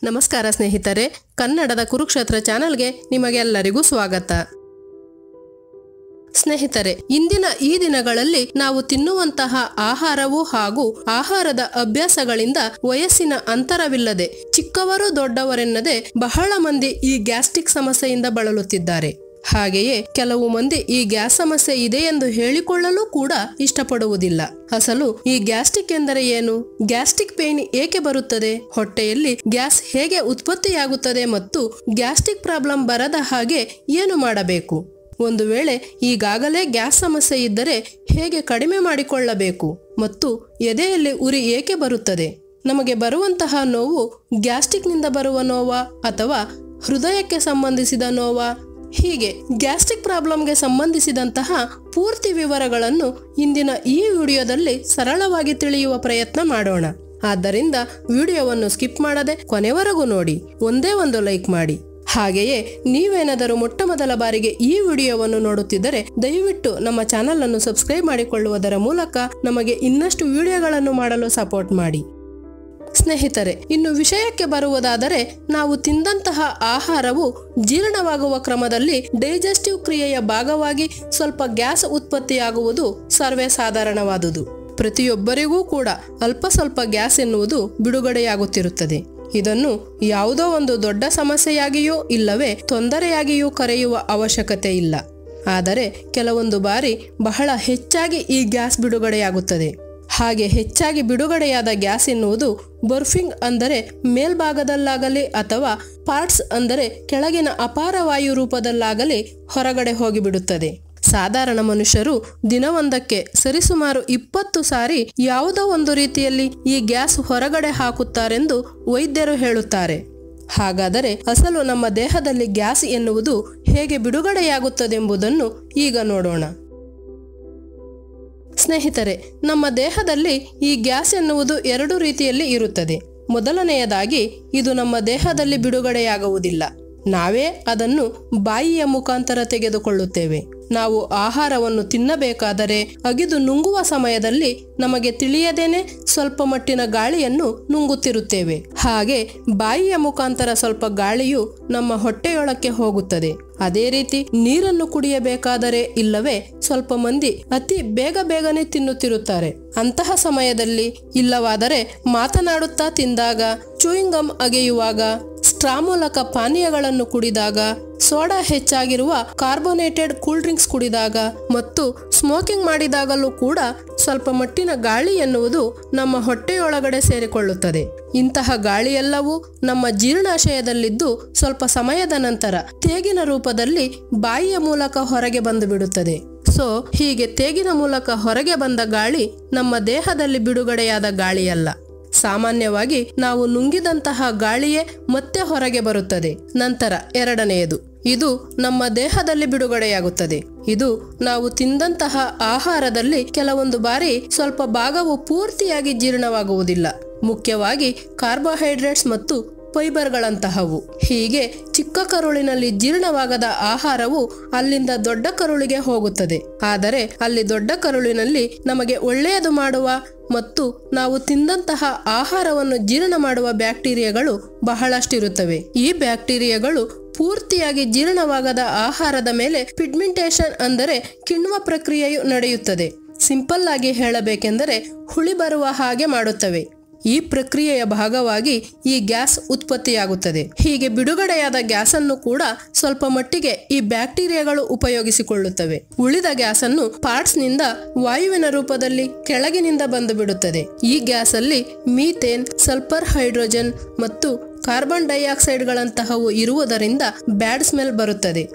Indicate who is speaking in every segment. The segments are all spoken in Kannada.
Speaker 1: ನಮಸ್ಕಾರ ಸ್ನೇಹಿತರೆ ಕನ್ನಡದ ಕುರುಕ್ಷೇತ್ರ ಚಾನಲ್ಗೆ ನಿಮಗೆಲ್ಲರಿಗೂ ಸ್ವಾಗತ ಸ್ನೇಹಿತರೆ ಇಂದಿನ ಈ ದಿನಗಳಲ್ಲಿ ನಾವು ತಿನ್ನುವಂತಹ ಆಹಾರವು ಹಾಗೂ ಆಹಾರದ ಅಭ್ಯಾಸಗಳಿಂದ ವಯಸ್ಸಿನ ಅಂತರವಿಲ್ಲದೆ ಚಿಕ್ಕವರು ದೊಡ್ಡವರೆನ್ನದೆ ಬಹಳ ಮಂದಿ ಈ ಗ್ಯಾಸ್ಟ್ರಿಕ್ ಸಮಸ್ಯೆಯಿಂದ ಬಳಲುತ್ತಿದ್ದಾರೆ ಹಾಗೆಯೇ ಕೆಲವು ಮಂದಿ ಈ ಗ್ಯಾಸ್ ಸಮಸ್ಯೆ ಇದೆ ಎಂದು ಹೇಳಿಕೊಳ್ಳಲು ಕೂಡ ಇಷ್ಟಪಡುವುದಿಲ್ಲ ಅಸಲು ಈ ಗ್ಯಾಸ್ಟ್ರಿಕ್ ಎಂದರೆ ಏನು ಗ್ಯಾಸ್ಟ್ರಿಕ್ ಪೇನ್ ಏಕೆ ಬರುತ್ತದೆ ಹೊಟ್ಟೆಯಲ್ಲಿ ಗ್ಯಾಸ್ ಹೇಗೆ ಉತ್ಪತ್ತಿಯಾಗುತ್ತದೆ ಮತ್ತು ಗ್ಯಾಸ್ಟ್ರಿಕ್ ಪ್ರಾಬ್ಲಮ್ ಬರದ ಹಾಗೆ ಏನು ಮಾಡಬೇಕು ಒಂದು ವೇಳೆ ಈಗಾಗಲೇ ಗ್ಯಾಸ್ ಸಮಸ್ಯೆ ಇದ್ದರೆ ಹೇಗೆ ಕಡಿಮೆ ಮಾಡಿಕೊಳ್ಳಬೇಕು ಮತ್ತು ಎದೆಯಲ್ಲಿ ಉರಿ ಏಕೆ ಬರುತ್ತದೆ ನಮಗೆ ಬರುವಂತಹ ನೋವು ಗ್ಯಾಸ್ಟ್ರಿಕ್ನಿಂದ ಬರುವ ನೋವಾ ಅಥವಾ ಹೃದಯಕ್ಕೆ ಸಂಬಂಧಿಸಿದ ನೋವಾ ಹೀಗೆ ಗ್ಯಾಸ್ಟ್ರಿಕ್ ಪ್ರಾಬ್ಲಮ್ಗೆ ಸಂಬಂಧಿಸಿದಂತಹ ಪೂರ್ತಿ ವಿವರಗಳನ್ನು ಇಂದಿನ ಈ ವಿಡಿಯೋದಲ್ಲಿ ಸರಳವಾಗಿ ತಿಳಿಯುವ ಪ್ರಯತ್ನ ಮಾಡೋಣ ಆದ್ದರಿಂದ ವಿಡಿಯೋವನ್ನು ಸ್ಕಿಪ್ ಮಾಡದೆ ಕೊನೆವರೆಗೂ ನೋಡಿ ಒಂದೇ ಒಂದು ಲೈಕ್ ಮಾಡಿ ಹಾಗೆಯೇ ನೀವೇನಾದರೂ ಮೊಟ್ಟ ಮೊದಲ ಬಾರಿಗೆ ಈ ವಿಡಿಯೋವನ್ನು ನೋಡುತ್ತಿದ್ದರೆ ದಯವಿಟ್ಟು ನಮ್ಮ ಚಾನಲ್ ಅನ್ನು ಸಬ್ಸ್ಕ್ರೈಬ್ ಮಾಡಿಕೊಳ್ಳುವುದರ ಮೂಲಕ ನಮಗೆ ಇನ್ನಷ್ಟು ವಿಡಿಯೋಗಳನ್ನು ಮಾಡಲು ಸಪೋರ್ಟ್ ಮಾಡಿ ಸ್ನೇಹಿತರೆ ಇನ್ನು ವಿಷಯಕ್ಕೆ ಬರುವುದಾದರೆ ನಾವು ತಿಂದಂತಹ ಆಹಾರವು ಜೀರ್ಣವಾಗುವ ಕ್ರಮದಲ್ಲಿ ಡೈಜೆಸ್ಟಿವ್ ಕ್ರಿಯೆಯ ಭಾಗವಾಗಿ ಸ್ವಲ್ಪ ಗ್ಯಾಸ್ ಉತ್ಪತ್ತಿಯಾಗುವುದು ಸರ್ವೇ ಸಾಧಾರಣವಾದುದು ಪ್ರತಿಯೊಬ್ಬರಿಗೂ ಕೂಡ ಅಲ್ಪ ಸ್ವಲ್ಪ ಗ್ಯಾಸ್ ಎನ್ನುವುದು ಬಿಡುಗಡೆಯಾಗುತ್ತಿರುತ್ತದೆ ಇದನ್ನು ಯಾವುದೋ ಒಂದು ದೊಡ್ಡ ಸಮಸ್ಯೆಯಾಗಿಯೋ ಇಲ್ಲವೇ ತೊಂದರೆಯಾಗಿಯೂ ಕರೆಯುವ ಅವಶ್ಯಕತೆ ಇಲ್ಲ ಆದರೆ ಕೆಲವೊಂದು ಬಾರಿ ಬಹಳ ಹೆಚ್ಚಾಗಿ ಈ ಗ್ಯಾಸ್ ಬಿಡುಗಡೆಯಾಗುತ್ತದೆ ಹಾಗೆ ಹೆಚ್ಚಾಗಿ ಬಿಡುಗಡೆಯಾದ ಗ್ಯಾಸ್ ಎನ್ನುವುದು ಬರ್ಫಿಂಗ್ ಅಂದರೆ ಮೇಲ್ಭಾಗದಲ್ಲಾಗಲಿ ಅಥವಾ ಪಾರ್ಟ್ಸ್ ಅಂದರೆ ಕೆಳಗಿನ ಅಪಾರ ವಾಯು ರೂಪದಲ್ಲಾಗಲಿ ಹೊರಗಡೆ ಹೋಗಿಬಿಡುತ್ತದೆ ಸಾಧಾರಣ ಮನುಷ್ಯರು ದಿನವೊಂದಕ್ಕೆ ಸರಿಸುಮಾರು ಇಪ್ಪತ್ತು ಸಾರಿ ಯಾವುದೋ ಒಂದು ರೀತಿಯಲ್ಲಿ ಈ ಗ್ಯಾಸ್ ಹೊರಗಡೆ ಹಾಕುತ್ತಾರೆಂದು ವೈದ್ಯರು ಹೇಳುತ್ತಾರೆ ಹಾಗಾದರೆ ಅಸಲು ನಮ್ಮ ದೇಹದಲ್ಲಿ ಗ್ಯಾಸ್ ಎನ್ನುವುದು ಹೇಗೆ ಬಿಡುಗಡೆಯಾಗುತ್ತದೆಂಬುದನ್ನು ಈಗ ನೋಡೋಣ ಸ್ನೇಹಿತರೆ ನಮ್ಮ ದೇಹದಲ್ಲಿ ಈ ಗ್ಯಾಸ್ ಎನ್ನುವುದು ಎರಡು ರೀತಿಯಲ್ಲಿ ಇರುತ್ತದೆ ಮೊದಲನೆಯದಾಗಿ ಇದು ನಮ್ಮ ದೇಹದಲ್ಲಿ ಬಿಡುಗಡೆಯಾಗುವುದಿಲ್ಲ ನಾವೇ ಅದನ್ನು ಬಾಯಿಯ ಮುಖಾಂತರ ತೆಗೆದುಕೊಳ್ಳುತ್ತೇವೆ ನಾವು ಆಹಾರವನ್ನು ತಿನ್ನಬೇಕಾದರೆ ಅಗಿದು ನುಂಗುವ ಸಮಯದಲ್ಲಿ ನಮಗೆ ತಿಳಿಯದೇನೆ ಸ್ವಲ್ಪ ಮಟ್ಟಿನ ಗಾಳಿಯನ್ನು ನುಂಗುತ್ತಿರುತ್ತೇವೆ ಹಾಗೆ ಬಾಯಿಯ ಮುಖಾಂತರ ಸ್ವಲ್ಪ ಗಾಳಿಯು ನಮ್ಮ ಹೊಟ್ಟೆಯೊಳಕ್ಕೆ ಹೋಗುತ್ತದೆ ಅದೇ ರೀತಿ ನೀರನ್ನು ಕುಡಿಯಬೇಕಾದರೆ ಇಲ್ಲವೇ ಸ್ವಲ್ಪ ಮಂದಿ ಅತಿ ಬೇಗ ಬೇಗನೆ ತಿನ್ನುತ್ತಿರುತ್ತಾರೆ ಅಂತಹ ಸಮಯದಲ್ಲಿ ಇಲ್ಲವಾದರೆ ಮಾತನಾಡುತ್ತಾ ತಿಂದಾಗ ಚೂಯಿಂಗ್ ಗಮ್ ಅಗೆಯುವಾಗ ಸ್ಟ್ರಾ ಮೂಲಕ ಪಾನೀಯಗಳನ್ನು ಕುಡಿದಾಗ ಸೋಡಾ ಹೆಚ್ಚಾಗಿರುವ ಕಾರ್ಬೋನೇಟೆಡ್ ಕೂಲ್ ಡ್ರಿಂಕ್ಸ್ ಕುಡಿದಾಗ ಮತ್ತು ಸ್ಮೋಕಿಂಗ್ ಮಾಡಿದಾಗಲೂ ಕೂಡ ಸ್ವಲ್ಪ ಮಟ್ಟಿನ ಗಾಳಿ ಎನ್ನುವುದು ನಮ್ಮ ಹೊಟ್ಟೆಯೊಳಗಡೆ ಸೇರಿಕೊಳ್ಳುತ್ತದೆ ಇಂತಹ ಗಾಳಿಯೆಲ್ಲವೂ ನಮ್ಮ ಜೀರ್ಣಾಶಯದಲ್ಲಿದ್ದು ಸ್ವಲ್ಪ ಸಮಯದ ನಂತರ ತೇಗಿನ ರೂಪದಲ್ಲಿ ಬಾಯಿಯ ಮೂಲಕ ಹೊರಗೆ ಬಂದು ಬಿಡುತ್ತದೆ ಸೊ ಹೀಗೆ ತೇಗಿನ ಮೂಲಕ ಹೊರಗೆ ಬಂದ ಗಾಳಿ ನಮ್ಮ ದೇಹದಲ್ಲಿ ಬಿಡುಗಡೆಯಾದ ಗಾಳಿಯಲ್ಲ ಸಾಮಾನ್ಯವಾಗಿ ನಾವು ನುಂಗಿದಂತಹ ಗಾಳಿಯೇ ಮತ್ತೆ ಹೊರಗೆ ಬರುತ್ತದೆ ನಂತರ ಎರಡನೆಯದು ಇದು ನಮ್ಮ ದೇಹದಲ್ಲಿ ಬಿಡುಗಡೆಯಾಗುತ್ತದೆ ಇದು ನಾವು ತಿಂದಂತಹ ಆಹಾರದಲ್ಲಿ ಕೆಲವೊಂದು ಬಾರಿ ಸ್ವಲ್ಪ ಭಾಗವು ಪೂರ್ತಿಯಾಗಿ ಜೀರ್ಣವಾಗುವುದಿಲ್ಲ ಮುಖ್ಯವಾಗಿ ಕಾರ್ಬೋಹೈಡ್ರೇಟ್ಸ್ ಮತ್ತು ಫೈಬರ್ಗಳಂತಹವು ಹೀಗೆ ಚಿಕ್ಕ ಕರುಳಿನಲ್ಲಿ ಜೀರ್ಣವಾಗದ ಆಹಾರವು ಅಲ್ಲಿಂದ ದೊಡ್ಡ ಕರುಳಿಗೆ ಹೋಗುತ್ತದೆ ಆದರೆ ಅಲ್ಲಿ ದೊಡ್ಡ ಕರುಳಿನಲ್ಲಿ ನಮಗೆ ಒಳ್ಳೆಯದು ಮಾಡುವ ಮತ್ತು ನಾವು ತಿಂದಂತಹ ಆಹಾರವನ್ನು ಜೀರ್ಣ ಮಾಡುವ ಬ್ಯಾಕ್ಟೀರಿಯಾಗಳು ಬಹಳಷ್ಟಿರುತ್ತವೆ ಈ ಬ್ಯಾಕ್ಟೀರಿಯಾಗಳು ಪೂರ್ತಿಯಾಗಿ ಜೀರ್ಣವಾಗದ ಆಹಾರದ ಮೇಲೆ ಪಿಗ್ಮೆಂಟೇಷನ್ ಅಂದರೆ ಕಿಣ್ವ ಪ್ರಕ್ರಿಯೆಯು ನಡೆಯುತ್ತದೆ ಸಿಂಪಲ್ ಆಗಿ ಹೇಳಬೇಕೆಂದರೆ ಹುಳಿ ಬರುವ ಹಾಗೆ ಮಾಡುತ್ತವೆ ಈ ಪ್ರಕ್ರಿಯೆಯ ಭಾಗವಾಗಿ ಈ ಗ್ಯಾಸ್ ಉತ್ಪತ್ತಿಯಾಗುತ್ತದೆ ಹೀಗೆ ಬಿಡುಗಡೆಯಾದ ಗ್ಯಾಸನ್ನು ಕೂಡ ಸ್ವಲ್ಪ ಮಟ್ಟಿಗೆ ಈ ಬ್ಯಾಕ್ಟೀರಿಯಾಗಳು ಉಪಯೋಗಿಸಿಕೊಳ್ಳುತ್ತವೆ ಉಳಿದ ಗ್ಯಾಸನ್ನು ಪಾರ್ಟ್ಸ್ನಿಂದ ವಾಯುವಿನ ರೂಪದಲ್ಲಿ ಕೆಳಗಿನಿಂದ ಬಂದು ಬಿಡುತ್ತದೆ ಈ ಗ್ಯಾಸಲ್ಲಿ ಮೀಥೇನ್ ಸಲ್ಫರ್ ಹೈಡ್ರೋಜನ್ ಮತ್ತು ಕಾರ್ಬನ್ ಡೈಆಕ್ಸೈಡ್ಗಳಂತಹವು ಇರುವುದರಿಂದ ಬ್ಯಾಡ್ ಸ್ಮೆಲ್ ಬರುತ್ತದೆ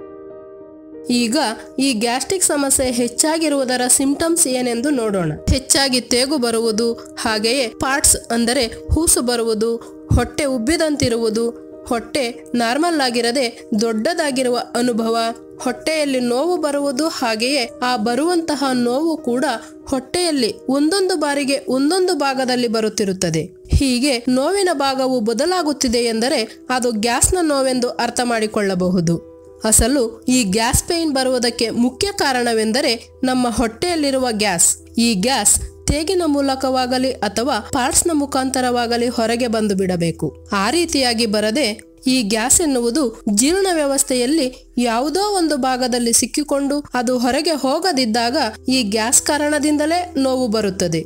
Speaker 1: ಈಗ ಈ ಗ್ಯಾಸ್ಟ್ರಿಕ್ ಸಮಸ್ಯೆ ಹೆಚ್ಚಾಗಿರುವುದರ ಸಿಂಪ್ಟಮ್ಸ್ ಏನೆಂದು ನೋಡೋಣ ಹೆಚ್ಚಾಗಿ ತೇಗು ಬರುವುದು ಹಾಗೆಯೇ ಪಾರ್ಟ್ಸ್ ಅಂದರೆ ಹೂಸು ಬರುವುದು ಹೊಟ್ಟೆ ಉಬ್ಬಿದಂತಿರುವುದು ಹೊಟ್ಟೆ ನಾರ್ಮಲ್ ಆಗಿರದೆ ದೊಡ್ಡದಾಗಿರುವ ಅನುಭವ ಹೊಟ್ಟೆಯಲ್ಲಿ ನೋವು ಬರುವುದು ಹಾಗೆಯೇ ಆ ಬರುವಂತಹ ನೋವು ಕೂಡ ಹೊಟ್ಟೆಯಲ್ಲಿ ಒಂದೊಂದು ಬಾರಿಗೆ ಒಂದೊಂದು ಭಾಗದಲ್ಲಿ ಬರುತ್ತಿರುತ್ತದೆ ಹೀಗೆ ನೋವಿನ ಭಾಗವು ಬದಲಾಗುತ್ತಿದೆ ಎಂದರೆ ಅದು ಗ್ಯಾಸ್ನ ನೋವೆಂದು ಅರ್ಥ ಮಾಡಿಕೊಳ್ಳಬಹುದು ಅಸಲು ಈ ಗ್ಯಾಸ್ ಪೇನ್ ಬರುವುದಕ್ಕೆ ಮುಖ್ಯ ಕಾರಣವೆಂದರೆ ನಮ್ಮ ಹೊಟ್ಟೆಯಲ್ಲಿರುವ ಗ್ಯಾಸ್ ಈ ಗ್ಯಾಸ್ ತೇಗಿನ ಮೂಲಕವಾಗಲಿ ಅಥವಾ ಪಾರ್ಟ್ಸ್ನ ಮುಖಾಂತರವಾಗಲಿ ಹೊರಗೆ ಬಂದು ಬಿಡಬೇಕು ಆ ರೀತಿಯಾಗಿ ಬರದೆ ಈ ಗ್ಯಾಸ್ ಎನ್ನುವುದು ಜೀರ್ಣ ವ್ಯವಸ್ಥೆಯಲ್ಲಿ ಯಾವುದೋ ಒಂದು ಭಾಗದಲ್ಲಿ ಸಿಕ್ಕಿಕೊಂಡು ಅದು ಹೊರಗೆ ಹೋಗದಿದ್ದಾಗ ಈ ಗ್ಯಾಸ್ ಕಾರಣದಿಂದಲೇ ನೋವು ಬರುತ್ತದೆ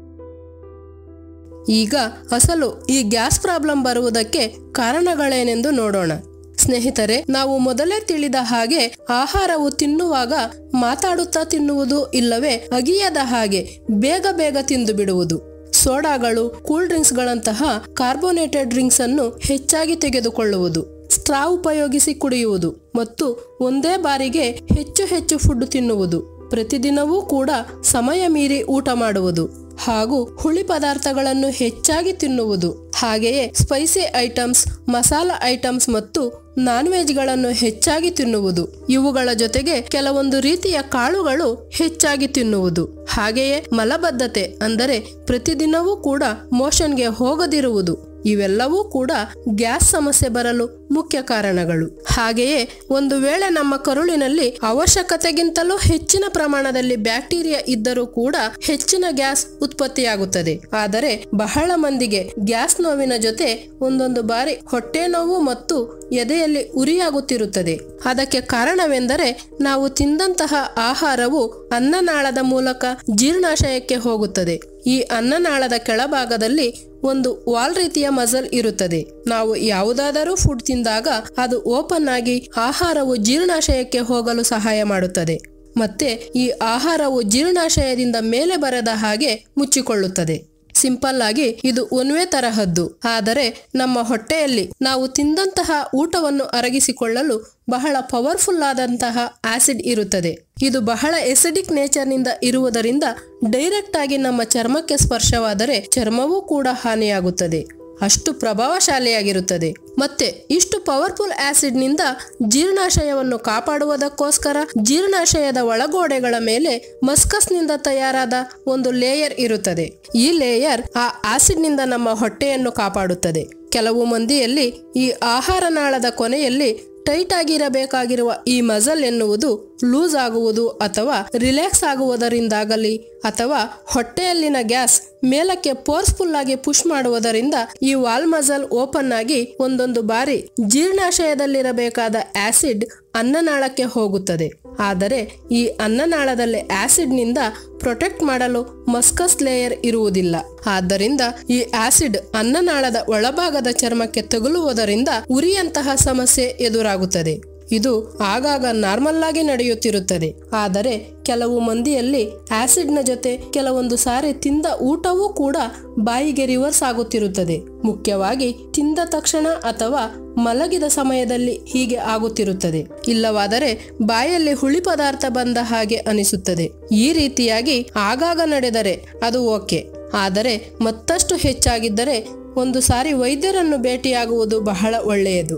Speaker 1: ಈಗ ಅಸಲು ಈ ಗ್ಯಾಸ್ ಪ್ರಾಬ್ಲಮ್ ಬರುವುದಕ್ಕೆ ಕಾರಣಗಳೇನೆಂದು ನೋಡೋಣ ಸ್ನೇಹಿತರೆ ನಾವು ಮೊದಲೇ ತಿಳಿದ ಹಾಗೆ ಆಹಾರವು ತಿನ್ನುವಾಗ ಮಾತಾಡುತ್ತಾ ತಿನ್ನುವುದು ಇಲ್ಲವೇ ಅಗಿಯದ ಹಾಗೆ ಬೇಗ ಬೇಗ ತಿಂದು ಬಿಡುವುದು ಸೋಡಾಗಳು ಕೂಲ್ ಡ್ರಿಂಕ್ಸ್ಗಳಂತಹ ಕಾರ್ಬೋನೇಟೆಡ್ ಡ್ರಿಂಕ್ಸ್ ಅನ್ನು ಹೆಚ್ಚಾಗಿ ತೆಗೆದುಕೊಳ್ಳುವುದು ಸ್ಟ್ರಾ ಉಪಯೋಗಿಸಿ ಕುಡಿಯುವುದು ಮತ್ತು ಒಂದೇ ಬಾರಿಗೆ ಹೆಚ್ಚು ಹೆಚ್ಚು ಫುಡ್ ತಿನ್ನುವುದು ಪ್ರತಿದಿನವೂ ಕೂಡ ಸಮಯ ಮೀರಿ ಊಟ ಮಾಡುವುದು ಹಾಗೂ ಹುಳಿ ಪದಾರ್ಥಗಳನ್ನು ಹೆಚ್ಚಾಗಿ ತಿನ್ನುವುದು ಹಾಗೆಯೇ ಸ್ಪೈಸಿ ಐಟಮ್ಸ್ ಮಸಾಲ ಐಟಮ್ಸ್ ಮತ್ತು ನಾನ್ ವೆಜ್ಗಳನ್ನು ಹೆಚ್ಚಾಗಿ ತಿನ್ನುವುದು ಇವುಗಳ ಜೊತೆಗೆ ಕೆಲವೊಂದು ರೀತಿಯ ಕಾಳುಗಳು ಹೆಚ್ಚಾಗಿ ತಿನ್ನುವುದು ಹಾಗೆಯೇ ಮಲಬದ್ಧತೆ ಅಂದರೆ ಪ್ರತಿದಿನವೂ ಕೂಡ ಮೋಷನ್ಗೆ ಹೋಗದಿರುವುದು ಇವೆಲ್ಲವೂ ಕೂಡ ಗ್ಯಾಸ್ ಸಮಸ್ಯೆ ಬರಲು ಮುಖ್ಯ ಕಾರಣಗಳು ಹಾಗೆಯೇ ಒಂದು ವೇಳೆ ನಮ್ಮ ಕರುಳಿನಲ್ಲಿ ಅವಶ್ಯಕತೆಗಿಂತಲೂ ಹೆಚ್ಚಿನ ಪ್ರಮಾಣದಲ್ಲಿ ಬ್ಯಾಕ್ಟೀರಿಯಾ ಇದ್ದರೂ ಕೂಡ ಹೆಚ್ಚಿನ ಗ್ಯಾಸ್ ಉತ್ಪತ್ತಿಯಾಗುತ್ತದೆ ಆದರೆ ಬಹಳ ಮಂದಿಗೆ ಗ್ಯಾಸ್ ನೋವಿನ ಜೊತೆ ಒಂದೊಂದು ಬಾರಿ ಹೊಟ್ಟೆ ನೋವು ಮತ್ತು ಎದೆಯಲ್ಲಿ ಉರಿಯಾಗುತ್ತಿರುತ್ತದೆ ಅದಕ್ಕೆ ಕಾರಣವೆಂದರೆ ನಾವು ತಿಂದಂತಹ ಆಹಾರವು ಅನ್ನನಾಳದ ಮೂಲಕ ಜೀರ್ಣಾಶಯಕ್ಕೆ ಹೋಗುತ್ತದೆ ಈ ಅನ್ನನಾಳದ ಕೆಳಭಾಗದಲ್ಲಿ ಒಂದು ವಾಲ್ ರೀತಿಯ ಮಸಲ್ ಇರುತ್ತದೆ ನಾವು ಯಾವುದಾದರೂ ಫುಡ್ ತಿಂದಾಗ ಅದು ಓಪನ್ ಆಗಿ ಆಹಾರವು ಜೀರ್ಣಾಶಯಕ್ಕೆ ಹೋಗಲು ಸಹಾಯ ಮಾಡುತ್ತದೆ ಮತ್ತೆ ಈ ಆಹಾರವು ಜೀರ್ಣಾಶಯದಿಂದ ಮೇಲೆ ಬರದ ಹಾಗೆ ಮುಚ್ಚಿಕೊಳ್ಳುತ್ತದೆ ಸಿಂಪಲ್ ಆಗಿ ಇದು ಒನ್ವೇ ತರಹದ್ದು ಆದರೆ ನಮ್ಮ ಹೊಟ್ಟೆಯಲ್ಲಿ ನಾವು ತಿಂದಂತಹ ಊಟವನ್ನು ಅರಗಿಸಿಕೊಳ್ಳಲು ಬಹಳ ಪವರ್ಫುಲ್ ಆದಂತಹ ಆಸಿಡ್ ಇರುತ್ತದೆ ಇದು ಬಹಳ ಎಸಿಡಿಕ್ ನೇಚರ್ನಿಂದ ಇರುವುದರಿಂದ ಡೈರೆಕ್ಟ್ ಆಗಿ ನಮ್ಮ ಚರ್ಮಕ್ಕೆ ಸ್ಪರ್ಶವಾದರೆ ಚರ್ಮವೂ ಕೂಡ ಹಾನಿಯಾಗುತ್ತದೆ ಅಷ್ಟು ಪ್ರಭಾವಶಾಲಿಯಾಗಿರುತ್ತದೆ ಮತ್ತೆ ಇಷ್ಟು ಪವರ್ಫುಲ್ ಆಸಿಡ್ನಿಂದ ಜೀರ್ಣಾಶಯವನ್ನು ಕಾಪಾಡುವುದಕ್ಕೋಸ್ಕರ ಜೀರ್ಣಾಶಯದ ಒಳಗೋಡೆಗಳ ಮೇಲೆ ಮಸ್ಕಸ್ನಿಂದ ತಯಾರಾದ ಒಂದು ಲೇಯರ್ ಇರುತ್ತದೆ ಈ ಲೇಯರ್ ಆ ಆಸಿಡ್ನಿಂದ ನಮ್ಮ ಹೊಟ್ಟೆಯನ್ನು ಕಾಪಾಡುತ್ತದೆ ಕೆಲವು ಮಂದಿಯಲ್ಲಿ ಈ ಆಹಾರ ನಾಳದ ಕೊನೆಯಲ್ಲಿ ಟೈಟ್ ಆಗಿರಬೇಕಾಗಿರುವ ಈ ಮಜಲ್ ಎನ್ನುವುದು ಲೂಸ್ ಆಗುವುದು ಅಥವಾ ರಿಲ್ಯಾಕ್ಸ್ ಆಗುವುದರಿಂದಾಗಲಿ ಅಥವಾ ಹೊಟ್ಟೆಯಲ್ಲಿನ ಗ್ಯಾಸ್ ಮೇಲಕ್ಕೆ ಫೋರ್ಸ್ಫುಲ್ ಆಗಿ ಪುಷ್ ಮಾಡುವುದರಿಂದ ಈ ವಾಲ್ ಮಜಲ್ ಓಪನ್ ಆಗಿ ಒಂದೊಂದು ಬಾರಿ ಜೀರ್ಣಾಶಯದಲ್ಲಿರಬೇಕಾದ ಆಸಿಡ್ ಅನ್ನನಾಳಕ್ಕೆ ಹೋಗುತ್ತದೆ ಆದರೆ ಈ ಅನ್ನನಾಳದಲ್ಲಿ ಆಸಿಡ್ನಿಂದ ಪ್ರೊಟೆಕ್ಟ್ ಮಾಡಲು ಮಸ್ಕಸ್ ಲೇಯರ್ ಇರುವುದಿಲ್ಲ ಆದ್ದರಿಂದ ಈ ಆಸಿಡ್ ಅನ್ನನಾಳದ ಒಳಭಾಗದ ಚರ್ಮಕ್ಕೆ ತಗುಲುವುದರಿಂದ ಉರಿಯಂತಹ ಸಮಸ್ಯೆ ಎದುರಾಗುತ್ತದೆ ಇದು ಆಗಾಗ ನಾರ್ಮಲ್ ಆಗಿ ನಡೆಯುತ್ತಿರುತ್ತದೆ ಆದರೆ ಕೆಲವು ಮಂದಿಯಲ್ಲಿ ಆಸಿಡ್ನ ಜೊತೆ ಕೆಲವೊಂದು ಸಾರಿ ತಿಂದ ಊಟವೂ ಕೂಡ ಬಾಯಿಗೆ ರಿವರ್ಸ್ ಆಗುತ್ತಿರುತ್ತದೆ ಮುಖ್ಯವಾಗಿ ತಿಂದ ತಕ್ಷಣ ಅಥವಾ ಮಲಗಿದ ಸಮಯದಲ್ಲಿ ಹೀಗೆ ಆಗುತ್ತಿರುತ್ತದೆ ಇಲ್ಲವಾದರೆ ಬಾಯಲ್ಲಿ ಹುಳಿ ಪದಾರ್ಥ ಬಂದ ಹಾಗೆ ಅನಿಸುತ್ತದೆ ಈ ರೀತಿಯಾಗಿ ಆಗಾಗ ನಡೆದರೆ ಅದು ಓಕೆ ಆದರೆ ಮತ್ತಷ್ಟು ಹೆಚ್ಚಾಗಿದ್ದರೆ ಒಂದು ಸಾರಿ ವೈದ್ಯರನ್ನು ಭೇಟಿಯಾಗುವುದು ಬಹಳ ಒಳ್ಳೆಯದು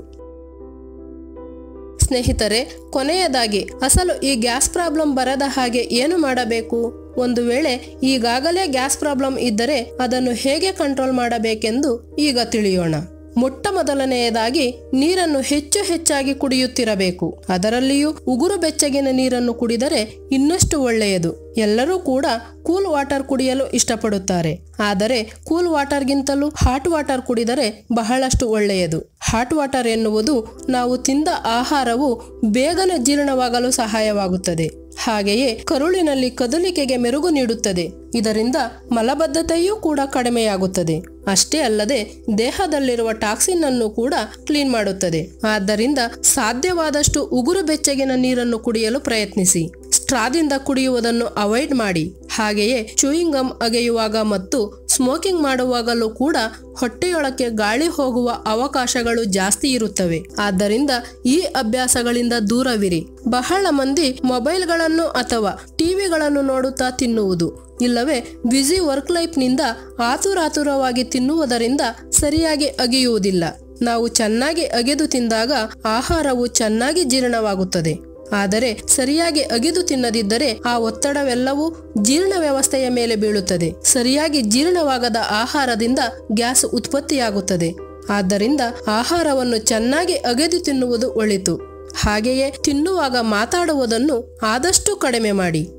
Speaker 1: ಸ್ನೇಹಿತರೆ ಕೊನೆಯದಾಗಿ ಅಸಲು ಈ ಗ್ಯಾಸ್ ಪ್ರಾಬ್ಲಮ್ ಬರದ ಹಾಗೆ ಏನು ಮಾಡಬೇಕು ಒಂದು ವೇಳೆ ಈಗಾಗಲೇ ಗ್ಯಾಸ್ ಪ್ರಾಬ್ಲಮ್ ಇದ್ದರೆ ಅದನ್ನು ಹೇಗೆ ಕಂಟ್ರೋಲ್ ಮಾಡಬೇಕೆಂದು ಈಗ ತಿಳಿಯೋಣ ಮೊಟ್ಟ ಮೊದಲನೆಯದಾಗಿ ನೀರನ್ನು ಹೆಚ್ಚು ಹೆಚ್ಚಾಗಿ ಕುಡಿಯುತ್ತಿರಬೇಕು ಅದರಲ್ಲಿಯೂ ಉಗುರು ಬೆಚ್ಚಗಿನ ನೀರನ್ನು ಕುಡಿದರೆ ಇನ್ನಷ್ಟು ಒಳ್ಳೆಯದು ಎಲ್ಲರೂ ಕೂಡ ಕೂಲ್ ವಾಟರ್ ಕುಡಿಯಲು ಇಷ್ಟಪಡುತ್ತಾರೆ ಆದರೆ ಕೂಲ್ ವಾಟರ್ಗಿಂತಲೂ ಹಾಟ್ ವಾಟರ್ ಕುಡಿದರೆ ಬಹಳಷ್ಟು ಒಳ್ಳೆಯದು ಹಾಟ್ ವಾಟರ್ ಎನ್ನುವುದು ನಾವು ತಿಂದ ಆಹಾರವು ಬೇಗನೆ ಜೀರ್ಣವಾಗಲು ಸಹಾಯವಾಗುತ್ತದೆ ಹಾಗೆಯೇ ಕರುಳಿನಲ್ಲಿ ಕದಲಿಕೆಗೆ ಮೆರುಗು ನೀಡುತ್ತದೆ ಇದರಿಂದ ಮಲಬದ್ಧತೆಯೂ ಕೂಡ ಕಡಿಮೆಯಾಗುತ್ತದೆ ಅಷ್ಟೇ ಅಲ್ಲದೆ ದೇಹದಲ್ಲಿರುವ ಟಾಕ್ಸಿನ್ ಅನ್ನು ಕೂಡ ಕ್ಲೀನ್ ಮಾಡುತ್ತದೆ ಆದ್ದರಿಂದ ಸಾಧ್ಯವಾದಷ್ಟು ಉಗುರು ಬೆಚ್ಚಗಿನ ನೀರನ್ನು ಕುಡಿಯಲು ಪ್ರಯತ್ನಿಸಿ ಸ್ಟ್ರಾದಿಂದ ಕುಡಿಯುವುದನ್ನು ಅವಾಯ್ಡ್ ಮಾಡಿ ಹಾಗೆಯೇ ಚೂಯಿಂಗ್ ಗಮ್ ಅಗೆಯುವಾಗ ಮತ್ತು ಸ್ಮೋಕಿಂಗ್ ಮಾಡುವಾಗಲೂ ಕೂಡ ಹೊಟ್ಟೆಯೊಳಕ್ಕೆ ಗಾಳಿ ಹೋಗುವ ಅವಕಾಶಗಳು ಜಾಸ್ತಿ ಇರುತ್ತವೆ ಆದ್ದರಿಂದ ಈ ಅಭ್ಯಾಸಗಳಿಂದ ದೂರವಿರಿ ಬಹಳ ಮಂದಿ ಮೊಬೈಲ್ಗಳನ್ನು ಅಥವಾ ಟಿವಿಗಳನ್ನು ನೋಡುತ್ತಾ ತಿನ್ನುವುದು ಇಲ್ಲವೇ ಬ್ಯುಸಿ ವರ್ಕ್ ಲೈಫ್ನಿಂದ ಆತುರಾತುರವಾಗಿ ತಿನ್ನುವುದರಿಂದ ಸರಿಯಾಗಿ ಅಗಿಯುವುದಿಲ್ಲ ನಾವು ಚೆನ್ನಾಗಿ ಅಗೆದು ತಿಂದಾಗ ಆಹಾರವು ಚೆನ್ನಾಗಿ ಜೀರ್ಣವಾಗುತ್ತದೆ ಆದರೆ ಸರಿಯಾಗಿ ಅಗಿದು ತಿನ್ನದಿದ್ದರೆ ಆ ಒತ್ತಡವೆಲ್ಲವೂ ಜೀರ್ಣ ವ್ಯವಸ್ಥೆಯ ಮೇಲೆ ಬೀಳುತ್ತದೆ ಸರಿಯಾಗಿ ಜೀರ್ಣವಾಗದ ಆಹಾರದಿಂದ ಗ್ಯಾಸ್ ಉತ್ಪತ್ತಿಯಾಗುತ್ತದೆ ಆದ್ದರಿಂದ ಆಹಾರವನ್ನು ಚೆನ್ನಾಗಿ ಅಗೆದು ತಿನ್ನುವುದು ಒಳಿತು ಹಾಗೆಯೇ ತಿನ್ನುವಾಗ ಮಾತಾಡುವುದನ್ನು ಆದಷ್ಟು ಕಡಿಮೆ ಮಾಡಿ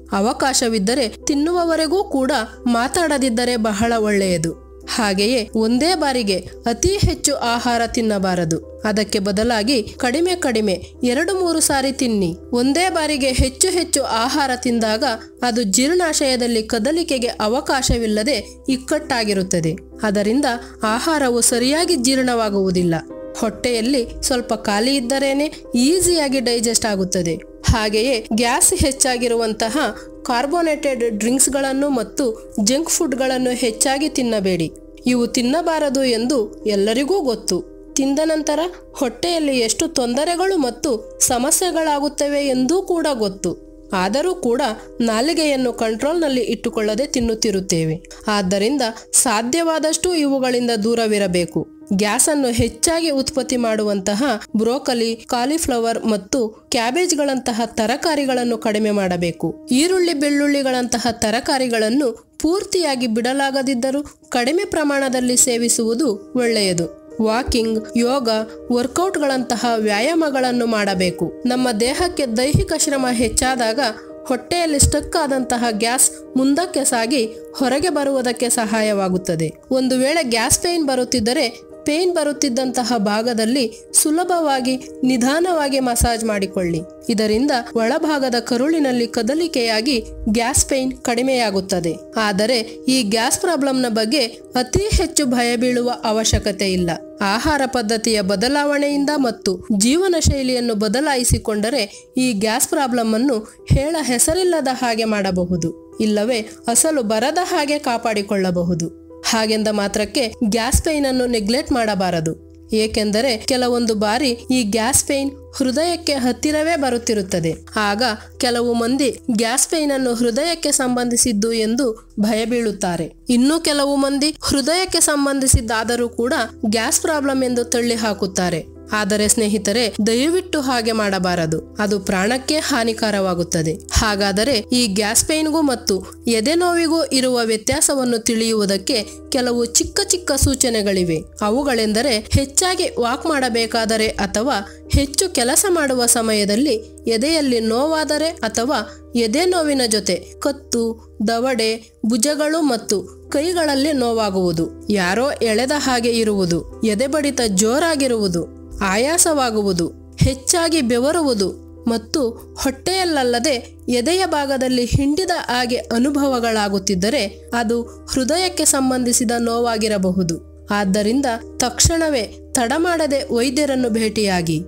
Speaker 1: ಅವಕಾಶವಿದ್ದರೆ ತಿನ್ನುವವರೆಗೂ ಕೂಡ ಮಾತಾಡದಿದ್ದರೆ ಬಹಳ ಒಳ್ಳೆಯದು ಹಾಗೆಯೇ ಒಂದೇ ಬಾರಿಗೆ ಅತಿ ಹೆಚ್ಚು ಆಹಾರ ತಿನ್ನಬಾರದು ಅದಕ್ಕೆ ಬದಲಾಗಿ ಕಡಿಮೆ ಕಡಿಮೆ ಎರಡು ಮೂರು ಸಾರಿ ತಿನ್ನಿ ಒಂದೇ ಬಾರಿಗೆ ಹೆಚ್ಚು ಹೆಚ್ಚು ಆಹಾರ ತಿಂದಾಗ ಅದು ಜೀರ್ಣಾಶಯದಲ್ಲಿ ಕದಲಿಕೆಗೆ ಅವಕಾಶವಿಲ್ಲದೆ ಇಕ್ಕಟ್ಟಾಗಿರುತ್ತದೆ ಅದರಿಂದ ಆಹಾರವು ಸರಿಯಾಗಿ ಜೀರ್ಣವಾಗುವುದಿಲ್ಲ ಹೊಟ್ಟೆಯಲ್ಲಿ ಸ್ವಲ್ಪ ಖಾಲಿ ಇದ್ದರೇನೆ ಈಸಿಯಾಗಿ ಡೈಜೆಸ್ಟ್ ಆಗುತ್ತದೆ ಹಾಗೆಯೇ ಗ್ಯಾಸ್ ಹೆಚ್ಚಾಗಿರುವಂತಹ ಕಾರ್ಬೋನೇಟೆಡ್ ಡ್ರಿಂಕ್ಸ್ಗಳನ್ನು ಮತ್ತು ಜಂಕ್ ಫುಡ್ಗಳನ್ನು ಹೆಚ್ಚಾಗಿ ತಿನ್ನಬೇಡಿ ಇವು ತಿನ್ನಬಾರದು ಎಂದು ಎಲ್ಲರಿಗೂ ಗೊತ್ತು ತಿಂದ ನಂತರ ಹೊಟ್ಟೆಯಲ್ಲಿ ಎಷ್ಟು ತೊಂದರೆಗಳು ಮತ್ತು ಸಮಸ್ಯೆಗಳಾಗುತ್ತವೆ ಎಂದೂ ಕೂಡ ಗೊತ್ತು ಆದರೂ ಕೂಡ ನಾಲಿಗೆಯನ್ನು ಕಂಟ್ರೋಲ್ನಲ್ಲಿ ಇಟ್ಟುಕೊಳ್ಳದೆ ತಿನ್ನುತ್ತಿರುತ್ತೇವೆ ಆದ್ದರಿಂದ ಸಾಧ್ಯವಾದಷ್ಟು ಇವುಗಳಿಂದ ದೂರವಿರಬೇಕು ಗ್ಯಾಸ್ ಅನ್ನು ಹೆಚ್ಚಾಗಿ ಉತ್ಪತ್ತಿ ಮಾಡುವಂತಹ ಬ್ರೋಕಲಿ ಕಾಲಿಫ್ಲವರ್ ಮತ್ತು ಕ್ಯಾಬೇಜ್ಗಳಂತಹ ತರಕಾರಿಗಳನ್ನು ಕಡಿಮೆ ಮಾಡಬೇಕು ಈರುಳ್ಳಿ ಬೆಳ್ಳುಳ್ಳಿಗಳಂತಹ ತರಕಾರಿಗಳನ್ನು ಪೂರ್ತಿಯಾಗಿ ಬಿಡಲಾಗದಿದ್ದರೂ ಕಡಿಮೆ ಪ್ರಮಾಣದಲ್ಲಿ ಸೇವಿಸುವುದು ಒಳ್ಳೆಯದು ವಾಕಿಂಗ್ ಯೋಗ ವರ್ಕೌಟ್ಗಳಂತಹ ವ್ಯಾಯಾಮಗಳನ್ನು ಮಾಡಬೇಕು ನಮ್ಮ ದೇಹಕ್ಕೆ ದೈಹಿಕ ಶ್ರಮ ಹೆಚ್ಚಾದಾಗ ಹೊಟ್ಟೆಯಲ್ಲಿ ಸ್ಟಕ್ ಆದಂತಹ ಗ್ಯಾಸ್ ಮುಂದಕ್ಕೆ ಸಾಗಿ ಹೊರಗೆ ಬರುವುದಕ್ಕೆ ಸಹಾಯವಾಗುತ್ತದೆ ಒಂದು ವೇಳೆ ಗ್ಯಾಸ್ ಪೇನ್ ಬರುತ್ತಿದ್ದರೆ ಪೇನ್ ಬರುತ್ತಿದ್ದಂತಹ ಭಾಗದಲ್ಲಿ ಸುಲಭವಾಗಿ ನಿಧಾನವಾಗಿ ಮಸಾಜ್ ಮಾಡಿಕೊಳ್ಳಿ ಇದರಿಂದ ಒಳಭಾಗದ ಕರುಳಿನಲ್ಲಿ ಕದಲಿಕೆಯಾಗಿ ಗ್ಯಾಸ್ ಪೇನ್ ಕಡಿಮೆಯಾಗುತ್ತದೆ ಆದರೆ ಈ ಗ್ಯಾಸ್ ಪ್ರಾಬ್ಲಮ್ನ ಬಗ್ಗೆ ಅತಿ ಹೆಚ್ಚು ಭಯ ಬೀಳುವ ಅವಶ್ಯಕತೆ ಇಲ್ಲ ಆಹಾರ ಪದ್ಧತಿಯ ಬದಲಾವಣೆಯಿಂದ ಮತ್ತು ಜೀವನ ಶೈಲಿಯನ್ನು ಬದಲಾಯಿಸಿಕೊಂಡರೆ ಈ ಗ್ಯಾಸ್ ಪ್ರಾಬ್ಲಮ್ ಅನ್ನು ಹೇಳ ಹೆಸರಿಲ್ಲದ ಹಾಗೆ ಮಾಡಬಹುದು ಇಲ್ಲವೇ ಅಸಲು ಬರದ ಹಾಗೆ ಕಾಪಾಡಿಕೊಳ್ಳಬಹುದು ಹಾಗೆಂದ ಮಾತ್ರಕ್ಕೆ ಗ್ಯಾಸ್ ಪೈನ್ ಅನ್ನು ನೆಗ್ಲೆಕ್ಟ್ ಮಾಡಬಾರದು ಏಕೆಂದರೆ ಕೆಲವೊಂದು ಬಾರಿ ಈ ಗ್ಯಾಸ್ ಪೈನ್ ಹೃದಯಕ್ಕೆ ಹತ್ತಿರವೇ ಬರುತ್ತಿರುತ್ತದೆ ಆಗ ಕೆಲವು ಮಂದಿ ಗ್ಯಾಸ್ ಪೈನ್ ಅನ್ನು ಹೃದಯಕ್ಕೆ ಸಂಬಂಧಿಸಿದ್ದು ಎಂದು ಭಯ ಬೀಳುತ್ತಾರೆ ಇನ್ನು ಕೆಲವು ಮಂದಿ ಹೃದಯಕ್ಕೆ ಸಂಬಂಧಿಸಿದ್ದಾದರೂ ಕೂಡ ಗ್ಯಾಸ್ ಪ್ರಾಬ್ಲಮ್ ಎಂದು ತಳ್ಳಿ ಹಾಕುತ್ತಾರೆ ಆದರೆ ಸ್ನೇಹಿತರೆ ದಯವಿಟ್ಟು ಹಾಗೆ ಮಾಡಬಾರದು ಅದು ಪ್ರಾಣಕ್ಕೆ ಹಾನಿಕಾರವಾಗುತ್ತದೆ ಹಾಗಾದರೆ ಈ ಗ್ಯಾಸ್ ಪೈನ್ಗೂ ಮತ್ತು ಎದೆ ನೋವಿಗೂ ಇರುವ ವ್ಯತ್ಯಾಸವನ್ನು ತಿಳಿಯುವುದಕ್ಕೆ ಕೆಲವು ಚಿಕ್ಕ ಚಿಕ್ಕ ಸೂಚನೆಗಳಿವೆ ಅವುಗಳೆಂದರೆ ಹೆಚ್ಚಾಗಿ ವಾಕ್ ಮಾಡಬೇಕಾದರೆ ಅಥವಾ ಹೆಚ್ಚು ಕೆಲಸ ಮಾಡುವ ಸಮಯದಲ್ಲಿ ಎದೆಯಲ್ಲಿ ನೋವಾದರೆ ಅಥವಾ ಎದೆ ನೋವಿನ ಜೊತೆ ಕತ್ತು ದವಡೆ ಭುಜಗಳು ಮತ್ತು ಕೈಗಳಲ್ಲಿ ನೋವಾಗುವುದು ಯಾರೋ ಎಳೆದ ಹಾಗೆ ಇರುವುದು ಎದೆ ಬಡಿತ ಜೋರಾಗಿರುವುದು ಆಯಾಸವಾಗುವುದು ಹೆಚ್ಚಾಗಿ ಬೆವರುವುದು ಮತ್ತು ಹೊಟ್ಟೆಯಲ್ಲಲ್ಲದೆ ಎದೆಯ ಭಾಗದಲ್ಲಿ ಹಿಂಡಿದ ಹಾಗೆ ಅನುಭವಗಳಾಗುತ್ತಿದ್ದರೆ ಅದು ಹೃದಯಕ್ಕೆ ಸಂಬಂಧಿಸಿದ ನೋವಾಗಿರಬಹುದು ಆದ್ದರಿಂದ ತಕ್ಷಣವೇ ತಡ ಮಾಡದೆ ವೈದ್ಯರನ್ನು ಭೇಟಿಯಾಗಿ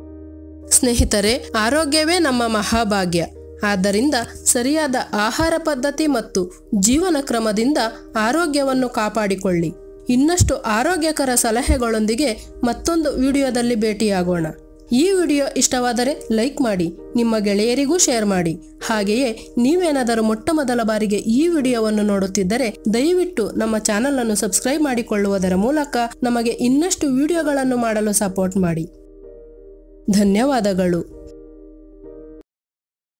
Speaker 1: ಸ್ನೇಹಿತರೆ ಆರೋಗ್ಯವೇ ನಮ್ಮ ಮಹಾಭಾಗ್ಯ ಆದ್ದರಿಂದ ಸರಿಯಾದ ಆಹಾರ ಪದ್ಧತಿ ಮತ್ತು ಜೀವನ ಕ್ರಮದಿಂದ ಆರೋಗ್ಯವನ್ನು ಕಾಪಾಡಿಕೊಳ್ಳಿ ಇನ್ನಷ್ಟು ಆರೋಗ್ಯಕರ ಸಲಹೆಗಳೊಂದಿಗೆ ಮತ್ತೊಂದು ವಿಡಿಯೋದಲ್ಲಿ ಭೇಟಿಯಾಗೋಣ ಈ ವಿಡಿಯೋ ಇಷ್ಟವಾದರೆ ಲೈಕ್ ಮಾಡಿ ನಿಮ್ಮ ಗೆಳೆಯರಿಗೂ ಶೇರ್ ಮಾಡಿ ಹಾಗೆಯೇ ನೀವೇನಾದರೂ ಮೊಟ್ಟ ಮೊದಲ ಬಾರಿಗೆ ಈ ವಿಡಿಯೋವನ್ನು ನೋಡುತ್ತಿದ್ದರೆ ದಯವಿಟ್ಟು ನಮ್ಮ ಚಾನಲ್ ಅನ್ನು ಸಬ್ಸ್ಕ್ರೈಬ್ ಮಾಡಿಕೊಳ್ಳುವುದರ ಮೂಲಕ ನಮಗೆ ಇನ್ನಷ್ಟು ವಿಡಿಯೋಗಳನ್ನು ಮಾಡಲು ಸಪೋರ್ಟ್ ಮಾಡಿ ಧನ್ಯವಾದಗಳು